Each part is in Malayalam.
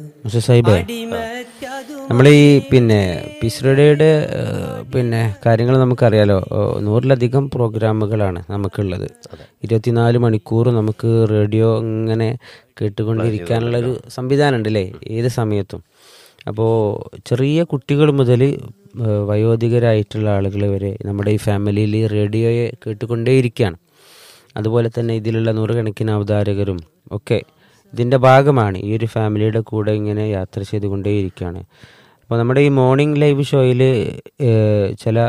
മുസ സാഹിബേ നമ്മൾ ഈ പിന്നെ പീസ് റേഡിയോയുടെ ഏഹ്, പിന്നെ കാര്യങ്ങൾ നമുക്കറിയാലോ ഓ, നൂറിലധികം പ്രോഗ്രാമുകളാണ് നമുക്കുള്ളത് ഇരുപത്തിനാല് മണിക്കൂർ നമുക്ക് റേഡിയോ ഇങ്ങനെ കേട്ടുകൊണ്ടിരിക്കാനുള്ള ഒരു സംവിധാനം ഉണ്ട് അല്ലേ ഏത് സമയത്തും അപ്പോൾ ചെറിയ കുട്ടികൾ മുതൽ ഏഹ്, വയോധികരായിട്ടുള്ള ആളുകൾ വരെ നമ്മുടെ ഈ ഫാമിലിയിൽ റേഡിയോയെ കേട്ടുകൊണ്ടേയിരിക്കുകയാണ് അതുപോലെ തന്നെ ഇതിലുള്ള നൂറുകണക്കിന് അവതാരകരും ഒക്കെ ഇതിൻ്റെ ഭാഗമാണ് ഈ ഒരു ഫാമിലിയുടെ കൂടെ ഇങ്ങനെ യാത്ര ചെയ്തുകൊണ്ടേയിരിക്കുകയാണ് അപ്പോൾ നമ്മുടെ ഈ മോർണിംഗ് ലൈവ് ഷോയിൽ ചില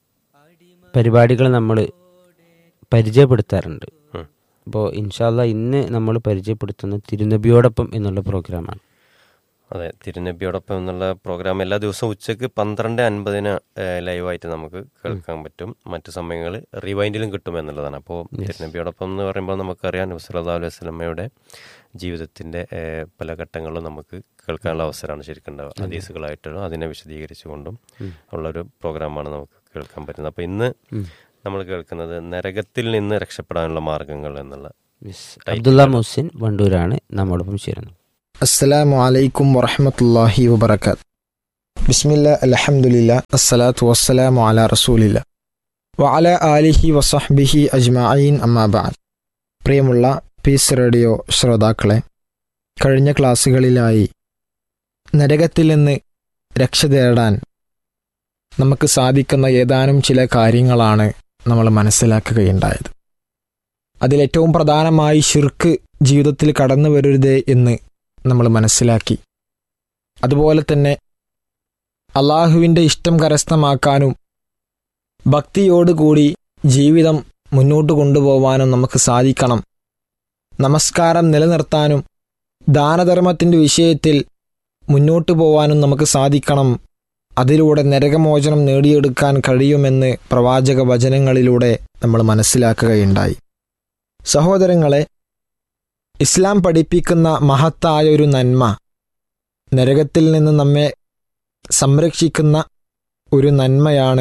പരിപാടികൾ നമ്മൾ പരിചയപ്പെടുത്താറുണ്ട് അപ്പോൾ ഇൻഷാല്ല ഇന്ന് നമ്മൾ പരിചയപ്പെടുത്തുന്നത് തിരുനബിയോടൊപ്പം എന്നുള്ള പ്രോഗ്രാമാണ് അതെ തിരുനബിയോടൊപ്പം എന്നുള്ള പ്രോഗ്രാം എല്ലാ ദിവസവും ഉച്ചയ്ക്ക് പന്ത്രണ്ട് അൻപതിന് ലൈവായിട്ട് നമുക്ക് കേൾക്കാൻ പറ്റും മറ്റു സമയങ്ങളിൽ റിവൈൻഡിലും കിട്ടും എന്നുള്ളതാണ് അപ്പോൾ തിരുനബിയോടൊപ്പം എന്ന് പറയുമ്പോൾ നമുക്കറിയാം നബ്സല്ലാ അലൈഹി സ്വലമയുടെ ജീവിതത്തിന്റെ ഏഹ്, പല ഘട്ടങ്ങളും നമുക്ക് കേൾക്കാനുള്ള അവസരമാണ് ശരിക്കും ഉണ്ടാവുക ഹദീസുകളായിട്ടുള്ള അതിനെ വിശദീകരിച്ചുകൊണ്ടും ഉള്ളൊരു പ്രോഗ്രാമാണ് നമുക്ക് കേൾക്കാൻ പറ്റുന്നത് അപ്പോൾ ഇന്ന് നമ്മൾ കേൾക്കുന്നത് നരകത്തിൽ നിന്ന് രക്ഷപ്പെടാനുള്ള മാർഗങ്ങൾ എന്നുള്ള മിസ് അബ്ദുള്ള മുഹസിൻ വണ്ടൂരാണ് നമ്മോടൊപ്പം ചേരുന്നത് السلام عليكم ورحمة الله وبركاته بسم الله الحمد لله الصلاة والسلام على رسول الله وعلى آله وصحبه أجمعين أما بعد പ്രിയമുള്ള പീസ് റേഡിയോ ശ്രോതാക്കളെ കഴിഞ്ഞ ക്ലാസ്സുകളിലായി നരകത്തിൽ നിന്ന് രക്ഷ തേടാൻ നമുക്ക് സാധിക്കുന്ന ഏതാനും ചില കാര്യങ്ങളാണ് നമ്മൾ മനസ്സിലാക്കുകയുണ്ടായത് അതിലേറ്റവും പ്രധാനമായി ഷിർക്ക് ജീവിതത്തിൽ കടന്നു വരരുതേ എന്ന് നമ്മൾ മനസ്സിലാക്കി അതുപോലെ തന്നെ അള്ളാഹുവിൻ്റെ ഇഷ്ടം കരസ്ഥമാക്കാനും ഭക്തിയോടുകൂടി ജീവിതം മുന്നോട്ട് കൊണ്ടുപോകാനും നമുക്ക് സാധിക്കണം നമസ്കാരം നിലനിർത്താനും ദാനധർമ്മത്തിൻ്റെ വിഷയത്തിൽ മുന്നോട്ട് പോകാനും നമുക്ക് സാധിക്കണം അതിലൂടെ നരകമോചനം നേടിയെടുക്കാൻ കഴിയുമെന്ന് പ്രവാചക വചനങ്ങളിലൂടെ നമ്മൾ മനസ്സിലാക്കുകയുണ്ടായി സഹോദരങ്ങളെ ഇസ്ലാം പഠിപ്പിക്കുന്ന മഹത്തായ ഒരു നന്മ നരകത്തിൽ നിന്ന് നമ്മെ സംരക്ഷിക്കുന്ന ഒരു നന്മയാണ്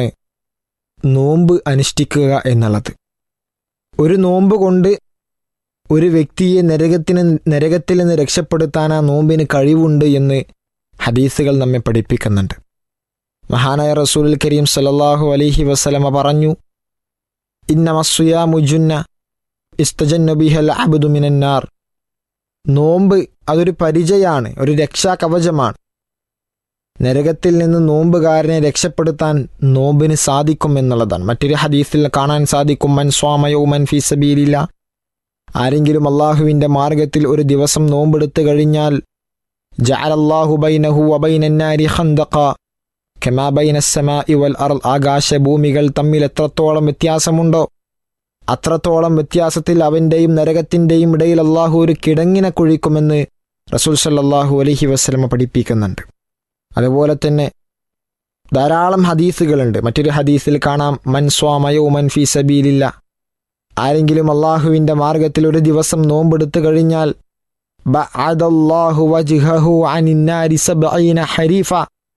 നോമ്പ് അനുഷ്ഠിക്കുക എന്നുള്ളത് ഒരു നോമ്പ് കൊണ്ട് ഒരു വ്യക്തിയെ നരകത്തിന് നരകത്തിൽ നിന്ന് രക്ഷപ്പെടുത്താൻ ആ നോമ്പിന് കഴിവുണ്ട് എന്ന് ഹദീസുകൾ നമ്മെ പഠിപ്പിക്കുന്നുണ്ട് മഹാനായ റസൂൽ കരീം സല്ലല്ലാഹു അലൈഹി വസല്ലമ പറഞ്ഞു ഇന്നമസുയാമുജുന്ന ഇസ്തജന്നബിഹൽ അബ്ദു മിനന്നാർ നോമ്പ് അതൊരു പരിചയാണ് ഒരു രക്ഷാ കവചമാണ് നരകത്തിൽ നിന്ന് നോമ്പുകാരനെ രക്ഷപ്പെടുത്താൻ നോമ്പിന് സാധിക്കും എന്നുള്ളതാണ് മറ്റൊരു ഹദീസിൽ കാണാൻ സാധിക്കും മൻ സ്വാമയോ മൻ ഫി സബീലില്ല ആരെങ്കിലും അള്ളാഹുവിൻ്റെ മാർഗത്തിൽ ഒരു ദിവസം നോമ്പെടുത്തു കഴിഞ്ഞാൽ ജഅലല്ലാഹു ബൈനഹു വബൈനന്നാരി ഖന്ദഖ കമാ ബൈന സമാഇ വൽ അർൾ ആകാശഭൂമികൾ തമ്മിൽ എത്രത്തോളം വ്യത്യാസമുണ്ടോ അത്രത്തോളം വ്യത്യാസത്തിൽ അവൻ്റെയും നരകത്തിൻ്റെയും ഇടയിൽ അള്ളാഹു ഒരു കിടങ്ങിനെ കുഴിക്കുമെന്ന് റസൂൽ സല്ലല്ലാഹു അലൈഹി വസ്ലമ പഠിപ്പിക്കുന്നുണ്ട് അതുപോലെ തന്നെ ധാരാളം ഹദീസുകളുണ്ട് മറ്റൊരു ഹദീസിൽ കാണാം മൻ സ്വാമയോ മൻ ഫി സബീലില്ല ആരെങ്കിലും അള്ളാഹുവിൻ്റെ മാർഗത്തിൽ ഒരു ദിവസം നോമ്പെടുത്തു കഴിഞ്ഞാൽ ബഅദല്ലാഹു വജ്ഹഹു അനിന്നാരി സബ്ഈന ഹരീഫ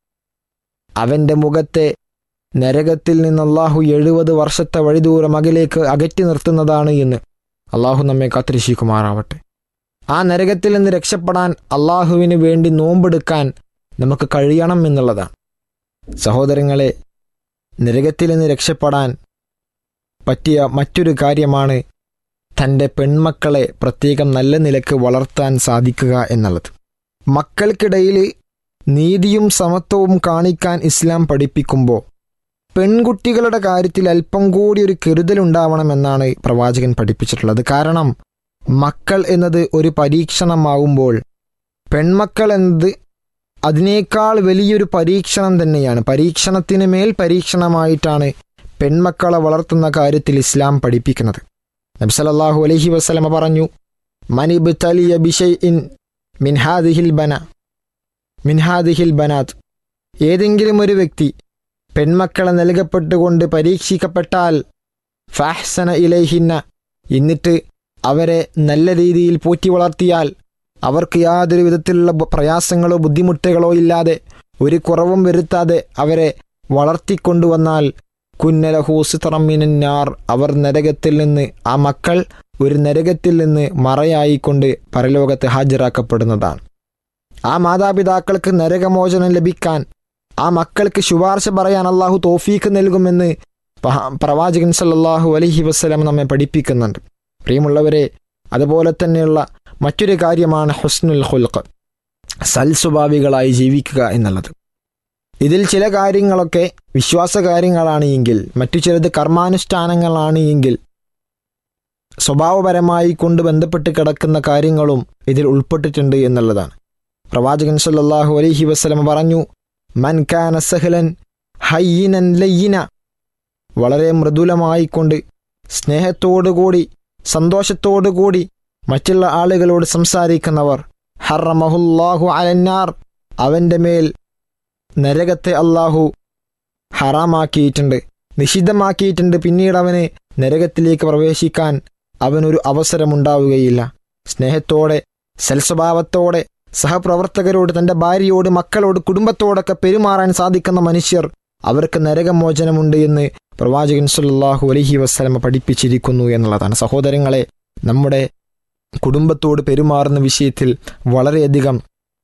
അവൻ്റെ മുഖത്തെ നരകത്തിൽ നിന്ന് അള്ളാഹു എഴുപത് വർഷത്തെ വഴിദൂരം അകലേക്ക് അകറ്റി നിർത്തുന്നതാണ് എന്ന് അള്ളാഹു നമ്മെ കാത്തിരക്ഷിക്കുമാറാവട്ടെ ആ നരകത്തിൽ നിന്ന് രക്ഷപ്പെടാൻ അള്ളാഹുവിന് വേണ്ടി നോമ്പെടുക്കാൻ നമുക്ക് കഴിയണം എന്നുള്ളതാണ് സഹോദരങ്ങളെ നരകത്തിൽ നിന്ന് രക്ഷപ്പെടാൻ പറ്റിയ മറ്റൊരു കാര്യമാണ് തൻ്റെ പെൺമക്കളെ പ്രത്യേകം നല്ല നിലക്ക് വളർത്താൻ സാധിക്കുക എന്നുള്ളത് മക്കൾക്കിടയിൽ നീതിയും സമത്വവും കാണിക്കാൻ ഇസ്ലാം പഠിപ്പിക്കുമ്പോൾ പെൺകുട്ടികളുടെ കാര്യത്തിൽ അല്പം കൂടി ഒരു കരുതലുണ്ടാവണമെന്നാണ് പ്രവാചകൻ പഠിപ്പിച്ചിട്ടുള്ളത് കാരണം മക്കൾ എന്നത് ഒരു പരീക്ഷണമാവുമ്പോൾ പെൺമക്കൾ എന്നത് അതിനേക്കാൾ വലിയൊരു പരീക്ഷണം തന്നെയാണ് പരീക്ഷണത്തിന് മേൽ പരീക്ഷണമായിട്ടാണ് പെൺമക്കളെ വളർത്തുന്ന കാര്യത്തിൽ ഇസ്ലാം പഠിപ്പിക്കുന്നത് നബ്സലല്ലാഹു അലൈഹി വസ്ലമ പറഞ്ഞു മനിബ് തലിയ ബിഷൈഇൻ മിൻഹാദിഹിൽ ബന മിൻഹാദിഹിൽ ബനാത്ത് ഏതെങ്കിലും ഒരു വ്യക്തി പെൺമക്കളെ നൽകപ്പെട്ടുകൊണ്ട് പരീക്ഷിക്കപ്പെട്ടാൽ ഫാഹ്സന ഇലൈഹിന്ന എന്നിട്ട് അവരെ നല്ല രീതിയിൽ പോറ്റി വളർത്തിയാൽ അവർക്ക് യാതൊരു വിധത്തിലുള്ള ബ- പ്രയാസങ്ങളോ ബുദ്ധിമുട്ടുകളോ ഇല്ലാതെ ഒരു കുറവും വരുത്താതെ അവരെ വളർത്തിക്കൊണ്ടുവന്നാൽ കുന്നലഹൂസിത്തറമ്മിനാർ അവർ നരകത്തിൽ നിന്ന് ആ മക്കൾ ഒരു നരകത്തിൽ നിന്ന് മറയായിക്കൊണ്ട് പരലോകത്ത് ഹാജരാക്കപ്പെടുന്നതാണ് ആ മാതാപിതാക്കൾക്ക് നരകമോചനം ലഭിക്കാൻ ആ മക്കൾക്ക് ശുപാർശ പറയാൻ അള്ളാഹു തോഫീക്ക് നൽകുമെന്ന് പഹ- പ്രവാചകൻ സല്ലല്ലാഹു അലൈഹി വസ്സലാം നമ്മെ പഠിപ്പിക്കുന്നുണ്ട് പ്രിയമുള്ളവരെ അതുപോലെ തന്നെയുള്ള മറ്റൊരു കാര്യമാണ് ഹുസ്നുൽ ഖുൽഖ് സൽസ്വഭാവികളായി ജീവിക്കുക എന്നുള്ളത് ഇതിൽ ചില കാര്യങ്ങളൊക്കെ വിശ്വാസ കാര്യങ്ങളാണ് എങ്കിൽ മറ്റു ചിലത് കർമാനുഷ്ഠാനങ്ങളാണ് എങ്കിൽ സ്വഭാവപരമായി കൊണ്ട് ബന്ധപ്പെട്ട് കിടക്കുന്ന കാര്യങ്ങളും ഇതിൽ ഉൾപ്പെട്ടിട്ടുണ്ട് എന്നുള്ളതാണ് പ്രവാചകൻ സല്ലല്ലാഹു അലൈഹി വസല്ലം പറഞ്ഞു മൻ കാന സഹലൻ ഹയ്യിനൻ ലയ്യിന വളരെ മൃദുലമായിക്കൊണ്ട് സ്നേഹത്തോടുകൂടി സന്തോഷത്തോടുകൂടി മറ്റുള്ള ആളുകളോട് സംസാരിക്കുന്നവർ ഹറമഹുല്ലാഹു അലന്നാർ അവൻ്റെ മേൽ നരകത്തെ അള്ളാഹു ഹറാമാക്കിയിട്ടുണ്ട് നിഷിദ്ധമാക്കിയിട്ടുണ്ട് പിന്നീട് അവന് നരകത്തിലേക്ക് പ്രവേശിക്കാൻ അവനൊരു അവസരമുണ്ടാവുകയില്ല സ്നേഹത്തോടെ സൽസ്വഭാവത്തോടെ സഹപ്രവർത്തകരോട് തന്റെ ഭാര്യയോട് മക്കളോട് കുടുംബത്തോടൊക്കെ പെരുമാറാൻ സാധിക്കുന്ന മനുഷ്യർ അവർക്ക് നരകമോചനമുണ്ട് എന്ന് പ്രവാചകൻ സല്ലല്ലാഹു അലൈഹി വസ്ലമ പഠിപ്പിച്ചിരിക്കുന്നു എന്നുള്ളതാണ് സഹോദരങ്ങളെ നമ്മുടെ കുടുംബത്തോട് പെരുമാറുന്ന വിഷയത്തിൽ വളരെയധികം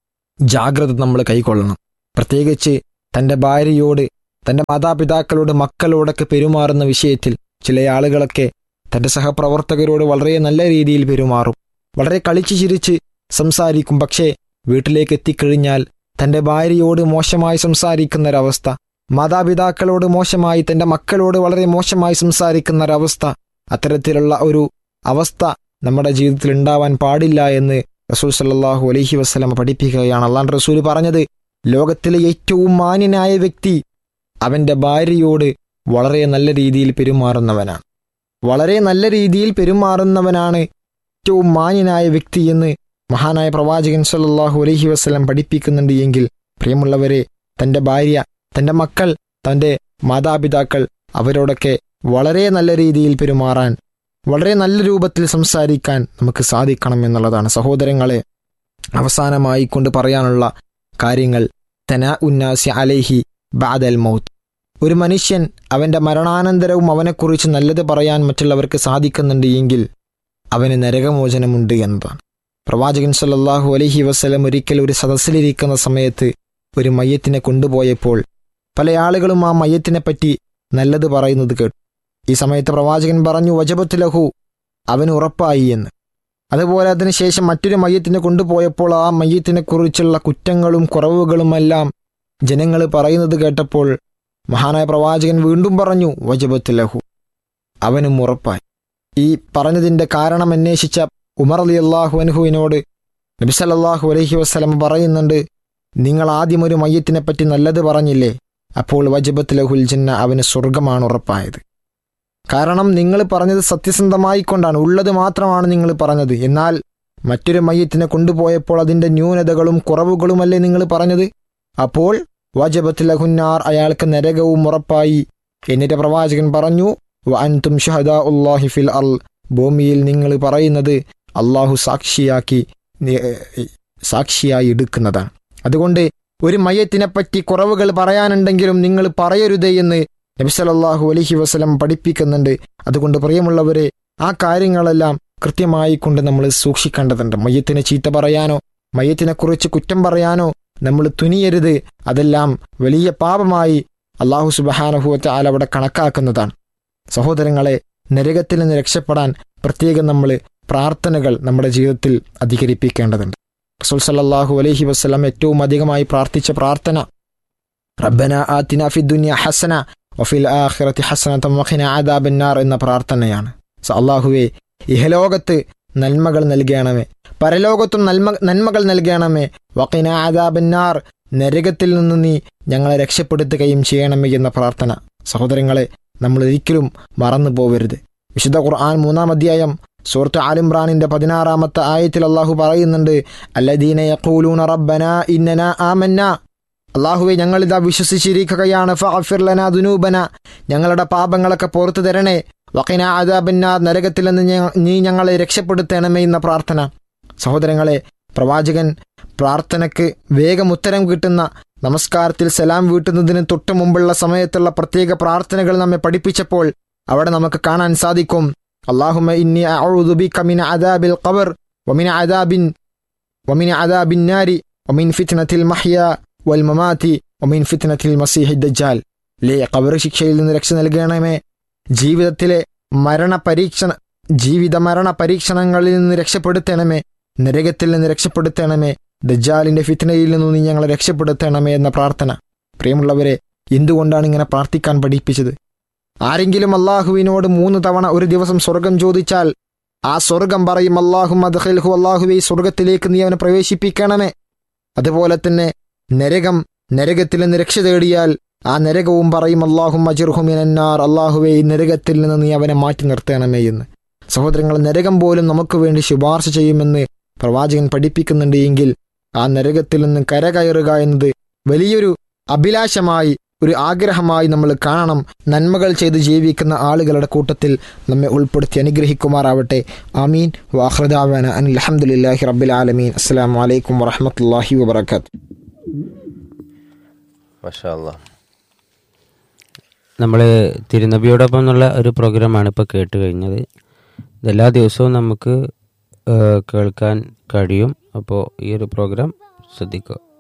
ജാഗ്രത നമ്മൾ കൈക്കൊള്ളണം പ്രത്യേകിച്ച് തൻ്റെ ഭാര്യയോട് തൻ്റെ മാതാപിതാക്കളോട് മക്കളോടൊക്കെ പെരുമാറുന്ന വിഷയത്തിൽ ചില ആളുകളൊക്കെ തൻ്റെ സഹപ്രവർത്തകരോട് വളരെ നല്ല രീതിയിൽ പെരുമാറും വളരെ കളിച്ചു ചിരിച്ച് സംസാരിക്കും പക്ഷേ വീട്ടിലേക്ക് എത്തിക്കഴിഞ്ഞാൽ തൻ്റെ ഭാര്യയോട് മോശമായി സംസാരിക്കുന്ന ഒരവസ്ഥ മാതാപിതാക്കളോട് മോശമായി തൻ്റെ മക്കളോട് വളരെ മോശമായി സംസാരിക്കുന്ന ഒരവസ്ഥ അത്തരത്തിലുള്ള ഒരു അവസ്ഥ നമ്മുടെ ജീവിതത്തിൽ ഉണ്ടാവാൻ പാടില്ല എന്ന് റസൂൽ സല്ലല്ലാഹു അലൈഹി വസ്ലം പഠിപ്പിക്കുകയാണ് അള്ളാൻ റസൂൽ പറഞ്ഞത് ലോകത്തിലെ ഏറ്റവും മാന്യനായ വ്യക്തി അവൻ്റെ ഭാര്യയോട് വളരെ നല്ല രീതിയിൽ പെരുമാറുന്നവനാണ് വളരെ നല്ല രീതിയിൽ പെരുമാറുന്നവനാണ് ഏറ്റവും മാന്യനായ വ്യക്തി എന്ന് മഹാനായ പ്രവാചകൻ സല്ലല്ലാഹു അലൈഹി വസ്ലം പഠിപ്പിക്കുന്നുണ്ട് എങ്കിൽ പ്രിയമുള്ളവരെ തൻ്റെ ഭാര്യ തൻ്റെ മക്കൾ തൻ്റെ മാതാപിതാക്കൾ അവരോടൊക്കെ വളരെ നല്ല രീതിയിൽ പെരുമാറാൻ വളരെ നല്ല രൂപത്തിൽ സംസാരിക്കാൻ നമുക്ക് സാധിക്കണം എന്നുള്ളതാണ് സഹോദരങ്ങളെ അവസാനമായി കൊണ്ട് പറയാനുള്ള കാര്യങ്ങൾ തന ഉന്നാസി അലൈഹി ബാദൽ മൗത്ത് ഒരു മനുഷ്യൻ അവന്റെ മരണാനന്തരവും അവനെക്കുറിച്ച് നല്ലത് പറയാൻ മറ്റുള്ളവർക്ക് സാധിക്കുന്നുണ്ട് എങ്കിൽ അവന് നരകമോചനമുണ്ട് എന്നതാണ് പ്രവാചകൻ സല്ലല്ലാഹു അലൈഹി വസ്ലം ഒരിക്കൽ ഒരു സദസ്സിലിരിക്കുന്ന സമയത്ത് ഒരു മയ്യത്തിനെ കൊണ്ടുപോയപ്പോൾ പല ആളുകളും ആ മയ്യത്തിനെ പറ്റി നല്ലത് പറയുന്നത് കേട്ടു ഈ സമയത്ത് പ്രവാചകൻ പറഞ്ഞു വജബത്ത് ലഹു അവന് ഉറപ്പായി എന്ന് അതുപോലെ അതിനുശേഷം മറ്റൊരു മയ്യത്തിനെ കൊണ്ടുപോയപ്പോൾ ആ മയ്യത്തിനെ കുറിച്ചുള്ള കുറ്റങ്ങളും കുറവുകളുമെല്ലാം ജനങ്ങൾ പറയുന്നത് കേട്ടപ്പോൾ മഹാനായ പ്രവാചകൻ വീണ്ടും പറഞ്ഞു വജബത്ത് ലഹു അവനും ഉറപ്പായി ഈ പറഞ്ഞതിന്റെ കാരണം അന്വേഷിച്ച ഉമർ അലി അള്ളാഹു അൻഹുവിനോട് നബിസല്ലാഹു അലൈഹി വസ്ലം പറയുന്നുണ്ട് നിങ്ങൾ ആദ്യം ഒരു മയ്യത്തിനെ പറ്റി നല്ലത് പറഞ്ഞില്ലേ അപ്പോൾ വജബത്ത് ലഹുൽ ജന്ന അവന് സ്വർഗമാണ് ഉറപ്പായത് കാരണം നിങ്ങൾ പറഞ്ഞത് സത്യസന്ധമായിക്കൊണ്ടാണ് ഉള്ളത് മാത്രമാണ് നിങ്ങൾ പറഞ്ഞത് എന്നാൽ മറ്റൊരു മയ്യത്തിനെ കൊണ്ടുപോയപ്പോൾ അതിന്റെ ന്യൂനതകളും കുറവുകളുമല്ലേ നിങ്ങൾ പറഞ്ഞത് അപ്പോൾ വജബത്ത് ലഹുന്നാർ അയാൾക്ക് നരകവും ഉറപ്പായി എന്നിട്ട് പ്രവാചകൻ പറഞ്ഞു അൻതും ഷഹദാ ഉല്ലാഹി ഫിൽ അൽ ഭൂമിയിൽ നിങ്ങൾ പറയുന്നത് അള്ളാഹു സാക്ഷിയാക്കി നി- സാക്ഷിയായി എടുക്കുന്നതാണ് അതുകൊണ്ട് ഒരു മയ്യത്തിനെ പറ്റി കുറവുകൾ പറയാനുണ്ടെങ്കിലും നിങ്ങൾ പറയരുതേ എന്ന് നബി സല്ലല്ലാഹു അലൈഹി വസല്ലം പഠിപ്പിക്കുന്നുണ്ട് അതുകൊണ്ട് പ്രിയമുള്ളവരെ ആ കാര്യങ്ങളെല്ലാം കൃത്യമായി കൊണ്ട് നമ്മൾ സൂക്ഷിക്കേണ്ടതുണ്ട് മയ്യത്തിനെ ചീത്ത പറയാനോ മയ്യത്തിനെ കുറിച്ച് കുറ്റം പറയാനോ നമ്മൾ തുനിയരുത് അതെല്ലാം വലിയ പാപമായി അള്ളാഹു സുബഹാനഹുവറ്റ ആല അവിടെ കണക്കാക്കുന്നതാണ് സഹോദരങ്ങളെ നരകത്തിൽ നിന്ന് രക്ഷപ്പെടാൻ പ്രത്യേകം നമ്മൾ പ്രാർത്ഥനകൾ നമ്മുടെ ജീവിതത്തിൽ അധികരിപ്പിക്കേണ്ടതുണ്ട് റസൂൽ സല്ലല്ലാഹു അലൈഹി വസ്ലം ഏറ്റവും അധികമായി പ്രാർത്ഥിച്ച പ്രാർത്ഥന റബ്ബന ആതിന ഫി ദുനിയ ഹസന വഫിൽ ആഖിറതി ഹസനത വഖിന ആദാബന്നാർ എന്ന പ്രാർത്ഥനയാണ് സോ അള്ളാഹുവേ ഇഹലോകത്ത് നന്മകൾ നൽകണമേ പരലോകത്തും നന്മ നന്മകൾ നൽകണമേ വഖിന ആദാബന്നാർ നരകത്തിൽ നിന്ന് നീ ഞങ്ങളെ രക്ഷപ്പെടുത്തുകയും ചെയ്യണമേ എന്ന പ്രാർത്ഥന സഹോദരങ്ങളെ നമ്മൾ ഒരിക്കലും മറന്നു പോവരുത് വിശുദ്ധ ഖുർആൻ മൂന്നാം അധ്യായം സൂറത്ത് ആലിംറാനിന്റെ പതിനാറാമത്തെ ആയത്തിൽ അള്ളാഹു പറയുന്നുണ്ട് അല്ലദീന യഖൂലൂന റബ്ബന ഇന്നന ആമന്ന അള്ളാഹുവെ ഞങ്ങളിതാ വിശ്വസിച്ചിരിക്കുകയാണ് ഫഅഫിർ ലനാ ദുനൂബന ഞങ്ങളുടെ പാപങ്ങളൊക്കെ പുറത്തു തരണേ വഖിന ആദാബന്നാർ നരകത്തിൽ നിന്ന് ഞ- നീ ഞങ്ങളെ രക്ഷപ്പെടുത്തണമേ എന്ന പ്രാർത്ഥന സഹോദരങ്ങളെ പ്രവാചകൻ പ്രാർത്ഥനയ്ക്ക് വേഗം ഉത്തരം കിട്ടുന്ന നമസ്കാരത്തിൽ സലാം വീട്ടുന്നതിന് തൊട്ടു മുമ്പുള്ള സമയത്തുള്ള പ്രത്യേക പ്രാർത്ഥനകൾ നമ്മെ പഠിപ്പിച്ചപ്പോൾ അവിടെ നമുക്ക് കാണാൻ സാധിക്കും അള്ളാഹുമ ഇന്നി അഊദു ബിക മിൻ അദാബിൽ ഖബർ വമിൻ അദാബിൻ വമിൻ അദാബിൻ നാരി ഒമിൻ ഫിത്നത്തിൽ മഹ്യ വൽ മമാതി ഒമിൻ ഫിത്നത്തിൽ മസീഹി ദജ്ജാൽ ലേ കബർ ശിക്ഷയിൽ നിന്ന് രക്ഷ നൽകണമേ ജീവിതത്തിലെ മരണ പരീക്ഷണ ജീവിത മരണ പരീക്ഷണങ്ങളിൽ നിന്ന് രക്ഷപ്പെടുത്തണമേ നരകത്തിൽ നിന്ന് രക്ഷപ്പെടുത്തണമേ ദജ്ജാലിന്റെ ഫിത്നയിൽ നിന്നും നീ ഞങ്ങളെ രക്ഷപ്പെടുത്തണമേ എന്ന പ്രാർത്ഥന പ്രിയമുള്ളവരെ എന്തുകൊണ്ടാണ് ഇങ്ങനെ പ്രാർത്ഥിക്കാൻ പഠിപ്പിച്ചത് ആരെങ്കിലും അള്ളാഹുവിനോട് മൂന്ന് തവണ ഒരു ദിവസം സ്വർഗം ചോദിച്ചാൽ ആ സ്വർഗം പറയും അള്ളാഹു അദ്ഹൽഹു അള്ളാഹുവെ ഈ സ്വർഗത്തിലേക്ക് നീ അവനെ പ്രവേശിപ്പിക്കണമേ അതുപോലെ തന്നെ നരകം നരകത്തിൽ നിന്ന് രക്ഷ തേടിയാൽ ആ നരകവും പറയും അള്ളാഹു അജിർഹുമിനാർ അള്ളാഹുവെ ഈ നരകത്തിൽ നിന്ന് നീ അവനെ മാറ്റി നിർത്തണമേ എന്ന് സഹോദരങ്ങൾ നരകം പോലും നമുക്ക് വേണ്ടി ശുപാർശ ചെയ്യുമെന്ന് പ്രവാചകൻ പഠിപ്പിക്കുന്നുണ്ട് എങ്കിൽ ആ നരകത്തിൽ നിന്ന് കരകയറുക എന്നത് വലിയൊരു അഭിലാഷമായി ഒരു ആഗ്രഹമായി നമ്മൾ കാണണം നന്മകൾ ചെയ്ത് ജീവിക്കുന്ന ആളുകളുടെ കൂട്ടത്തിൽ നമ്മെ ഉൾപ്പെടുത്തി അനുഗ്രഹിക്കുമാറാവട്ടെ ആമീൻ വാഹൃദാവാന അൻ അലഹമുല്ലാഹി റബ്ബിൽ ആലമീൻ അസ്സാം വലൈക്കും വറഹമത്തല്ലാഹി വബർക്കാത്ത് മഷാ അല്ലാ നമ്മൾ തിരുനബിയോടൊപ്പം എന്നുള്ള ഒരു പ്രോഗ്രാമാണ് ഇപ്പോൾ കേട്ട് കഴിഞ്ഞത് ഇതെല്ലാ ദിവസവും നമുക്ക് ഏഹ്, കേൾക്കാൻ കഴിയും അപ്പോൾ ഈ ഒരു പ്രോഗ്രാം ശ്രദ്ധിക്കുക